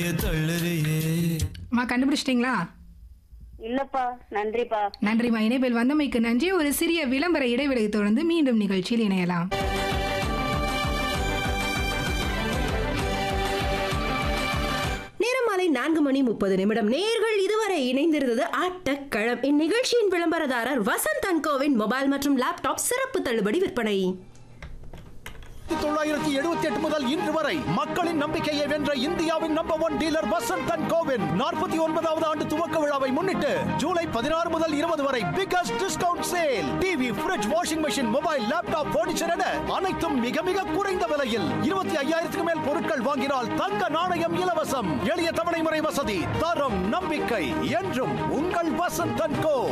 தள்ளுறியே அம்மா கண்டுபிடிச்சிட்டிங்களா இல்லப்பா நன்றிப்பா நன்றிம்மா இணைப்பில் வந்தமைக்கு நன்றி ஒரு சிறிய விளம்பர இடைவெளியை தொடர்ந்து மீண்டும் நிகழ்ச்சியில் இணையலாம் நேரம் மாலை நான்கு மணி முப்பது நிமிடம் நேர்கள் இதுவரை இணைந்திருந்தது ஆட்டக்களம் இந்நிகழ்ச்சியின் விளம்பரதாரர் வசந்த் அன்கோவின் மொபைல் மற்றும் லேப்டாப் சிறப்பு தள்ளுபடி விற்பனை தொள்ளாயிரத்தி எழுபத்தி எட்டு முதல் இன்று வரை மக்களின் நம்பிக்கையை வென்ற இந்தியாவின் number one dealer Vasanth and கோவின் நாற்பத்தி ஒன்பதாவது ஆண்டு துவக்க விழாவை முன்னிட்டு ஜூலை பதினாறு முதல் இருபது வரை biggest discount sale TV fridge washing machine mobile laptop furniture என அனைத்தும் மிக மிக குறைந்த விலையில் இருபத்தி ஐயாயிரத்துக்கு மேல் பொருட்கள் வாங்கினால் தங்க நாணயம் இலவசம் எளிய தவணை முறை வசதி தரம் நம்பிக்கை என்றும் உங்கள் Vasanth and co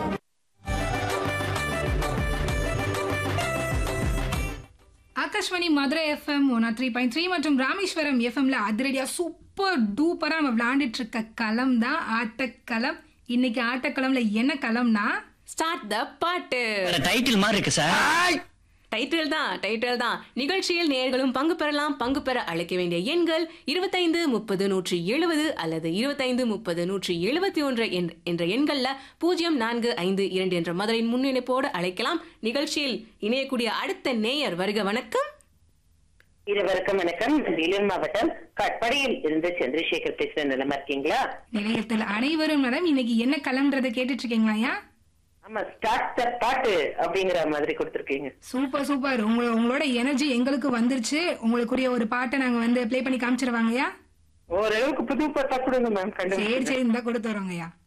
Akashvani Madurai FM one three point three மற்றும் ராமேஸ்வரம் எஃப்எம்ல அதிரடியா சூப்பர் டூப்பரா நம்ம விளையாண்டுட்டு இருக்க களம் தான் ஆட்டக்களம் இன்னைக்கு ஆட்டக்களம்ல என்ன களம்னா ஸ்டார்ட் த பாட்டு டைட்டில் மாதிரி இருக்கு சார் டைட்டில் தான் டைட்டில் தான் நிகழ்ச்சியில் நேர்களும் பங்கு பெறலாம் பங்கு பெற அழைக்க வேண்டிய எண்கள் இருபத்தைந்து முப்பது நூற்றி எழுபது அல்லது இருபத்தைந்து முப்பது நூற்றி எழுபத்தி ஒன்று என்ற எண்கள்ல பூஜ்ஜியம் நான்கு ஐந்து இரண்டு என்ற மதுரையின் முன்னிணைப்போடு அழைக்கலாம் நிகழ்ச்சியில் இணையக்கூடிய அடுத்த நேயர் வருக வணக்கம் இருவருக்கும் வணக்கம் வேலூர் மாவட்டம் கட்படியில் இருந்து சந்திரசேகர் பேசுறேன் நிலமா இருக்கீங்களா நிலையத்தில் அனைவரும் மேடம் இன்னைக்கு என்ன களம்ன்றதை கேட்டுட்டு இருக்கீங்களா ஆமா ஸ்டார்ட் த பாட்டு அப்படிங்கிற மாதிரி கொடுத்துருக்கீங்க சூப்பர் சூப்பர் உங்க உங்களோட எனர்ஜி எங்களுக்கு வந்துருச்சு உங்களுக்குரிய ஒரு பாட்டை நாங்க வந்து ப்ளே பண்ணி காமிச்சிருவாங்கய்யா ஓரளவுக்கு புது பாட்டா கொடுங்க மேம் சரி கண்டு சரி இந்த கொடுத்து வரோங்கய்யா